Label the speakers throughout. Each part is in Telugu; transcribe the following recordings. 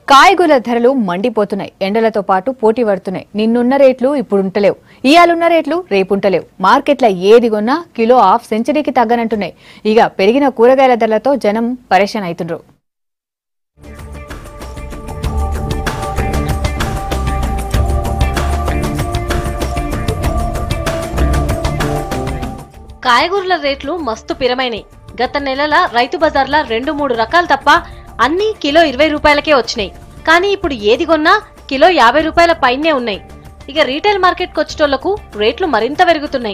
Speaker 1: కాయగూరల ధరలు మండిపోతున్నాయి ఎండలతో పాటు పోటీ పడుతున్నాయి నిన్నున్న రేట్లు ఇప్పుడు ఉంటలేవు ఇయాలున్న రేట్లు రేపుంటలేవు మార్కెట్ల ఏది కొన్నా కిలో హాఫ్ సెంచరీకి తగ్గనంటున్నాయి ఇక పెరిగిన కూరగాయల ధరలతో జనం పరేషాన్ అవుతుండ్రు
Speaker 2: కాయగూరల రేట్లు మస్తు పిరమైనాయి గత నెలల రైతు బజార్ల రెండు మూడు రకాలు తప్ప అన్ని కిలో ఇరవై రూపాయలకే వచ్చినాయి కానీ ఇప్పుడు ఏది కొన్నా కిలో యాభై రూపాయల పైనే ఉన్నాయి ఇక రీటైల్ మార్కెట్కి వచ్చేటోళ్లకు రేట్లు మరింత పెరుగుతున్నాయి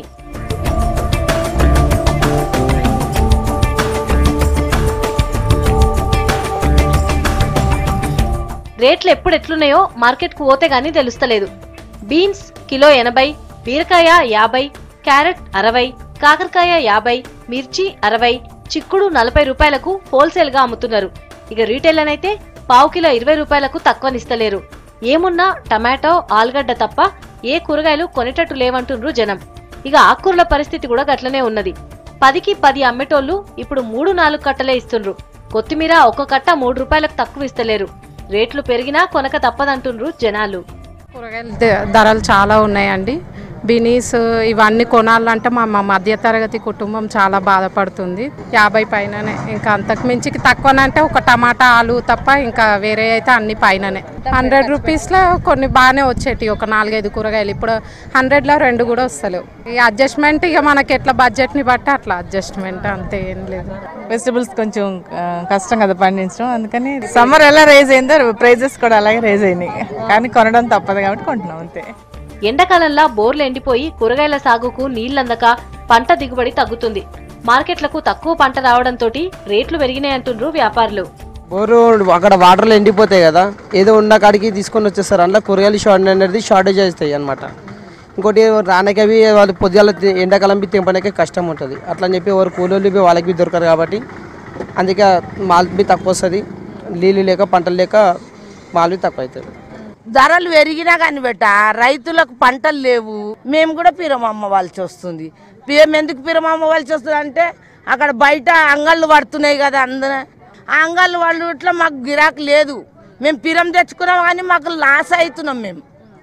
Speaker 2: రేట్లు ఎప్పుడు ఎట్లున్నాయో మార్కెట్కు పోతే గానీ తెలుస్తలేదు బీన్స్ కిలో ఎనభై బీరకాయ యాభై క్యారెట్ అరవై కాకరకాయ యాభై మిర్చి అరవై చిక్కుడు నలభై రూపాయలకు హోల్సేల్ గా అమ్ముతున్నారు ఇక రీటైల్ అయితే పావు కిలో ఇరవై రూపాయలకు తక్కువనిస్తలేరు ఏమున్నా టమాటో ఆలుగడ్డ తప్ప ఏ కూరగాయలు కొనేటట్టు లేవంటుండ్రు జనం ఇక ఆకుకూరల పరిస్థితి కూడా గట్లనే ఉన్నది పదికి పది అమ్మేటోళ్లు ఇప్పుడు మూడు నాలుగు కట్టలే ఇస్తుండ్రు కొత్తిమీర ఒక్క కట్ట మూడు రూపాయలకు తక్కువ ఇస్తలేరు రేట్లు పెరిగినా కొనక తప్పదంటుండ్రు జనాలు
Speaker 3: కూరగాయల ద- ధరలు చాలా ఉన్నాయండి బినీస్ ఇవన్నీ కొనాలంటే మా మా మధ్యతరగతి కుటుంబం చాలా బాధపడుతుంది యాభై పైననే ఇంకా అంతకు మించికి తక్కువనంటే ఒక టమాటా ఆలు తప్ప ఇంకా వేరే అయితే అన్ని పైననే హండ్రెడ్ రూపీస్లో కొన్ని బాగానే వచ్చేటి ఒక నాలుగైదు కూరగాయలు ఇప్పుడు హండ్రెడ్లో రెండు కూడా వస్తలేవు ఈ అడ్జస్ట్మెంట్ ఇక మనకి ఎట్లా బడ్జెట్ని బట్టి అట్లా అడ్జస్ట్మెంట్ అంతే ఏం లేదు
Speaker 4: వెజిటబుల్స్ కొంచెం ఆ, కష్టం కదా పండించడం అందుకని సమ్మర్ ఎలా రేజ్ అయిందో ప్రైజెస్ కూడా అలాగే రేజ్ అయినాయి కానీ కొనడం తప్పదు కాబట్టి కొంటున్నాం అంతే
Speaker 2: ఎండాకాలంలో బోర్లు ఎండిపోయి కూరగాయల సాగుకు నీళ్లందక పంట దిగుబడి తగ్గుతుంది మార్కెట్లకు తక్కువ పంట రావడంతో రేట్లు పెరిగినాయంటుండ్రు వ్యాపారులు
Speaker 5: బోరు అక్కడ వాటర్లో ఎండిపోతాయి కదా ఏదో ఉన్న కాడికి తీసుకొని వచ్చేస్తారు అందులో కూరగాయలు షార్ట్ అనేది షార్టేజ్ అవుతాయి అనమాట ఇంకోటి రానకి అవి వాళ్ళు పొద్దుగాల తి- ఎండాకాలం బి తెంపడానికి కష్టం ఉంటుంది అట్లా అని చెప్పి ఎవరు కూలీలు బి వాళ్ళకి బి దొరకరు కాబట్టి అందుకే మాల్ బి తక్కువ వస్తుంది నీళ్ళు లేక పంటలు లేక మాల్ బి తక్కువ అవుతుంది
Speaker 6: ధరలు పెరిగినా కానీ బెట్ట రైతులకు పంటలు లేవు మేము కూడా పిరం అమ్మవలసి వస్తుంది పిరం ఎందుకు పిరం అమ్మవలసి వస్తుంది అంటే అక్కడ బయట అంగళ్ళు పడుతున్నాయి కదా అందరూ ఆ అంగళ్ళు వాళ్ళు ఇట్లా మాకు గిరాకు లేదు మేము పిరం తెచ్చుకున్నాం కానీ మాకు లాస్ అవుతున్నాం మేము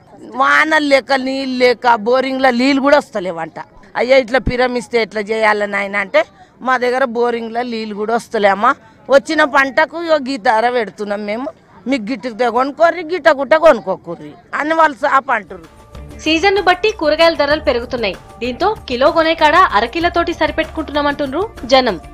Speaker 6: వానలు లేక నీళ్ళు లేక బోరింగ్లో నీళ్ళు కూడా వస్తలేవంట అయ్యా ఇట్లా పిరం ఇస్తే ఎట్లా చేయాలని ఆయన అంటే మా దగ్గర బోరింగ్లో నీళ్ళు కూడా వస్తలేమ్మా వచ్చిన పంటకు ఇగో గీ ధర పెడుతున్నాం మేము మీకు గిట్టుకుతే కొనుక్కోర్రి గిట్ట గుట్ట కొనుక్కోకుర్రి అని వాళ్ళు సాప అంటారు
Speaker 2: సీజన్ ను బట్టి కూరగాయల ధరలు పెరుగుతున్నాయి దీంతో కిలో కొనే కాడ అరకిలతోటి సరిపెట్టుకుంటున్నామంటుండ్రు జనం